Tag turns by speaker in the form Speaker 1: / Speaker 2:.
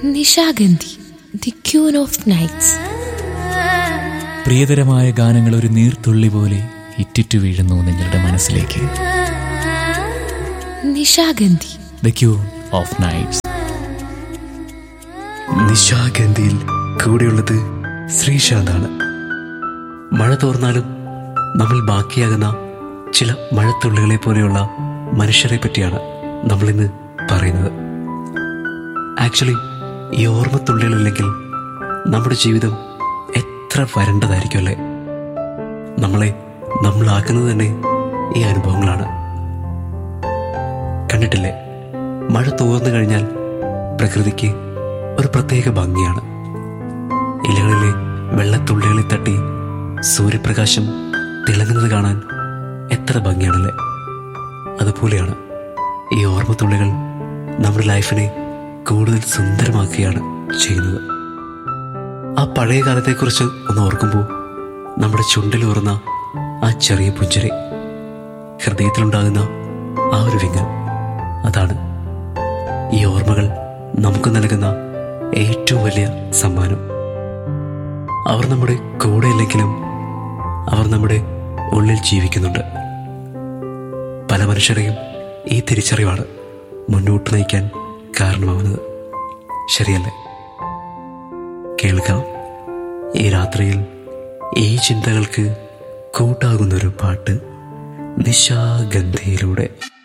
Speaker 1: Nishagandhi the queen of nights
Speaker 2: പ്രിയതരമായ ഗാനങ്ങൾ ഒരു നീർത്തുള്ളി പോലെ ഇറ്റിറ്റു വീഴുന്നു നിങ്ങളുടെ മനസ്സിലേക്ക്
Speaker 1: Nishagandhi
Speaker 2: the queen of nights
Speaker 3: നിശാഗന്ധിയിൽ കൂടെയുള്ളത് ശ്രീശാന്താണ് മഴ തോർന്നാലും നമ്മൾ ബാക്കിയാകുന്ന ചില മഴത്തുള്ളികളെ പോലെയുള്ള മനുഷ്യരെ പറ്റിയാണ് നമ്മളിന്ന് പറയുന്നത് ആക്ച്വലി ഈ ഓർമ്മത്തുള്ളികളില്ലെങ്കിൽ നമ്മുടെ ജീവിതം എത്ര വരണ്ടതായിരിക്കും അല്ലേ നമ്മളെ നമ്മളാക്കുന്നത് തന്നെ ഈ അനുഭവങ്ങളാണ് കണ്ടിട്ടില്ലേ മഴ തോർന്നു കഴിഞ്ഞാൽ പ്രകൃതിക്ക് ഒരു പ്രത്യേക ഭംഗിയാണ് ഇലകളിലെ വെള്ളത്തുള്ളികളിൽ തട്ടി സൂര്യപ്രകാശം തിളങ്ങുന്നത് കാണാൻ എത്ര ഭംഗിയാണല്ലേ അതുപോലെയാണ് ഈ ഓർമ്മത്തുള്ളികൾ നമ്മുടെ ലൈഫിനെ കൂടുതൽ സുന്ദരമാക്കുകയാണ് ചെയ്യുന്നത് ആ പഴയ കാലത്തെക്കുറിച്ച് ഒന്ന് ഓർക്കുമ്പോൾ നമ്മുടെ ചുണ്ടിലൂറുന്ന ആ ചെറിയ പുഞ്ചിരി ഹൃദയത്തിലുണ്ടാകുന്ന ആ ഒരു വിങ്ങൽ അതാണ് ഈ ഓർമ്മകൾ നമുക്ക് നൽകുന്ന ഏറ്റവും വലിയ സമ്മാനം അവർ നമ്മുടെ കൂടെയില്ലെങ്കിലും അവർ നമ്മുടെ ഉള്ളിൽ ജീവിക്കുന്നുണ്ട് പല മനുഷ്യരെയും ഈ തിരിച്ചറിവാണ് മുന്നോട്ട് നയിക്കാൻ കാരണമാവുന്നത് ശരിയല്ലേ കേൾക്കാം ഈ രാത്രിയിൽ ഈ ചിന്തകൾക്ക് കൂട്ടാകുന്നൊരു പാട്ട് നിശാഗന്ധിയിലൂടെ